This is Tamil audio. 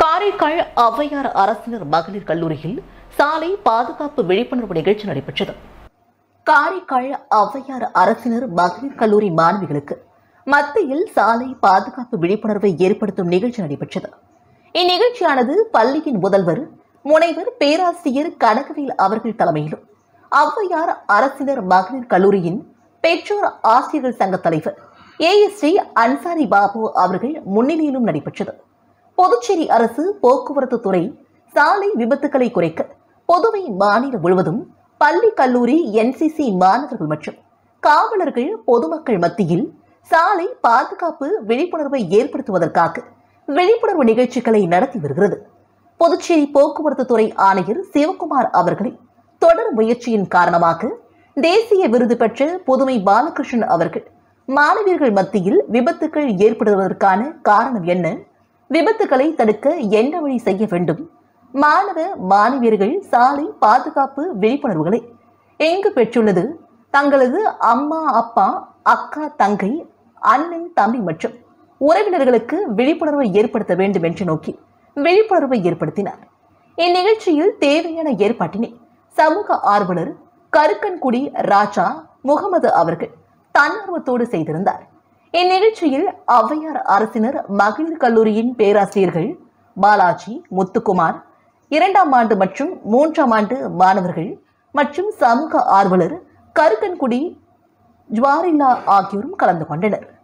காரைக்கால் ஔவையார் அரசினர் மகளிர் கல்லூரியில் சாலை பாதுகாப்பு விழிப்புணர்வு நிகழ்ச்சி நடைபெற்றது காரைக்கால் ஔவையார் அரசினர் மகளிர் கல்லூரி மாணவிகளுக்கு மத்தியில் சாலை பாதுகாப்பு விழிப்புணர்வை ஏற்படுத்தும் நிகழ்ச்சி நடைபெற்றது இந்நிகழ்ச்சியானது பள்ளியின் முதல்வர் முனைவர் பேராசிரியர் கனகவேல் அவர்கள் தலைமையிலும் ஔவையார் அரசினர் மகளிர் கல்லூரியின் பெற்றோர் ஆசிரியர்கள் சங்க தலைவர் ஏஎஸ்டி அன்சாரி பாபு அவர்கள் முன்னிலையிலும் நடைபெற்றது புதுச்சேரி அரசு போக்குவரத்து துறை சாலை விபத்துகளை குறைக்க பொதுவை மாநிலம் முழுவதும் பள்ளி கல்லூரி என்சிசி மாணவர்கள் மற்றும் காவலர்கள் பொதுமக்கள் மத்தியில் சாலை பாதுகாப்பு விழிப்புணர்வை ஏற்படுத்துவதற்காக விழிப்புணர்வு நிகழ்ச்சிகளை நடத்தி வருகிறது புதுச்சேரி போக்குவரத்து துறை ஆணையர் சிவகுமார் அவர்களின் தொடர் முயற்சியின் காரணமாக தேசிய விருது பெற்ற புதுமை பாலகிருஷ்ணன் அவர்கள் மாணவியர்கள் மத்தியில் விபத்துக்கள் ஏற்படுவதற்கான காரணம் என்ன விபத்துகளை தடுக்க என்ன வழி செய்ய வேண்டும் மாணவ மாணவியர்கள் சாலை பாதுகாப்பு விழிப்புணர்வுகளை எங்கு பெற்றுள்ளது தங்களது அம்மா அப்பா அக்கா தங்கை அண்ணன் தம்பி மற்றும் உறவினர்களுக்கு விழிப்புணர்வை ஏற்படுத்த வேண்டும் என்று நோக்கி விழிப்புணர்வை ஏற்படுத்தினார் இந்நிகழ்ச்சியில் தேவையான ஏற்பாட்டினை சமூக ஆர்வலர் கருக்கன்குடி ராஜா முகமது அவர்கள் தன்னார்வத்தோடு செய்திருந்தார் இந்நிகழ்ச்சியில் ஔவையார் அரசினர் மகளிர் கல்லூரியின் பேராசிரியர்கள் பாலாஜி முத்துக்குமார் இரண்டாம் ஆண்டு மற்றும் மூன்றாம் ஆண்டு மாணவர்கள் மற்றும் சமூக ஆர்வலர் கருக்கன்குடி ஜுவாரில்லா ஆகியோரும் கலந்து கொண்டனர்